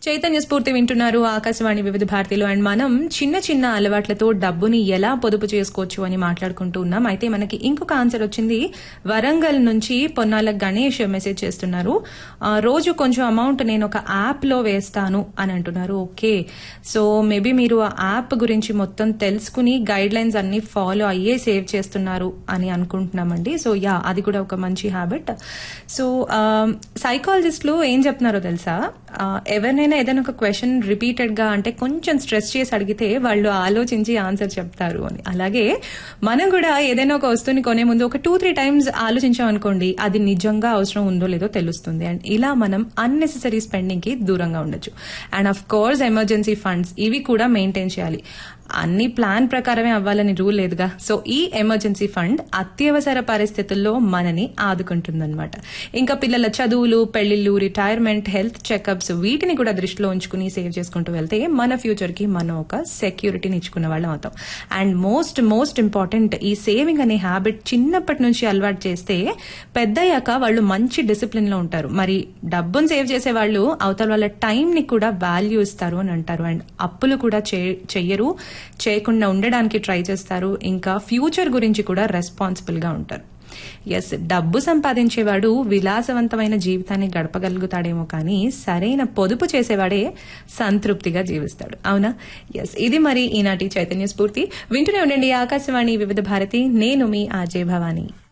చైతన్య స్ఫూర్తి వింటున్నారు ఆకాశవాణి వివిధ భారతిలో అండ్ మనం చిన్న చిన్న అలవాట్లతో డబ్బుని ఎలా పొదుపు చేసుకోవచ్చు అని మాట్లాడుకుంటూ ఉన్నాం అయితే మనకి ఇంకొక ఆన్సర్ వచ్చింది వరంగల్ నుంచి పొన్నాల గణేష్ మెసేజ్ చేస్తున్నారు ఆ, రోజు కొంచెం అమౌంట్ నేను ఒక యాప్ లో వేస్తాను అని అంటున్నారు ఓకే సో మేబీ మీరు ఆ యాప్ గురించి మొత్తం తెలుసుకుని గైడ్ లైన్స్ అన్ని ఫాలో అయ్యే సేవ్ చేస్తున్నారు అని అనుకుంటున్నామండి సో యా అది కూడా ఒక మంచి హ్యాబిట్ సో సైకాలజిస్టులు ఏం చెప్తున్నారో తెలుసా ఆ, ఎవరినైనా ఏదైనా ఒక క్వశ్చన్ రిపీటెడ్ గా అంటే కొంచెం స్ట్రెస్ చేసి అడిగితే వాళ్ళు ఆలోచించి ఆన్సర్ చెప్తారు అని అలాగే మనం కూడా ఏదైనా ఒక వస్తువుని కొనే ముందు ఒక టూ త్రీ టైమ్స్ ఆలోచించాం అనుకోండి అది నిజంగా అవసరం ఉందో లేదో తెలుస్తుంది అండ్ ఇలా మనం అన్నెసెసరీ స్పెండింగ్ కి దూరంగా ఉండొచ్చు and of course emergency funds ఇవి కూడా మెయింటైన్ చేయాలి అన్ని ప్లాన్ ప్రకారమే అవ్వాలని రూల్ లేదుగా సో ఈ ఎమర్జెన్సీ ఫండ్ అత్యవసర పరిస్థితుల్లో మనని ఆదుకుంటుందన్నమాట ఇంకా పిల్లల చదువులు పెళ్లిళ్ళు రిటైర్మెంట్ హెల్త్ చెకప్స్ వీటిని కూడా దృష్టిలో ఉంచుకుని సేవ్ చేసుకుంటూ వెళ్తే మన ఫ్యూచర్ కి మనం ఒక సెక్యూరిటీని ఇచ్చుకున్న వాళ్ళం అవుతాం అండ్ మోస్ట్ మోస్ట్ ఇంపార్టెంట్ ఈ సేవింగ్ అనే హ్యాబిట్ చిన్నప్పటి నుంచి అలవాటు చేస్తే పెద్దయ్యాక వాళ్ళు మంచి డిసిప్లిన్ లో ఉంటారు మరి డబ్బును సేవ్ చేసే వాళ్ళు అవతల వాళ్ళ టైం ని కూడా వాల్యూ ఇస్తారు అని అంటారు అండ్ అప్పులు కూడా చే- చెయ్యరు చేయకుండా ఉండడానికి ట్రై చేస్తారు ఇంకా ఫ్యూచర్ గురించి కూడా రెస్పాన్సిబుల్ గా ఉంటారు ఎస్ డబ్బు సంపాదించేవాడు విలాసవంతమైన జీవితాన్ని గడపగలుగుతాడేమో కానీ సరైన పొదుపు చేసేవాడే సంతృప్తిగా జీవిస్తాడు అవునా ఎస్ ఇది మరి ఈనాటి చైతన్య స్ఫూర్తి వింటూనే ఉండండి ఆకాశవాణి వివిధ భారతి నేను మీ ఆజే భవానీ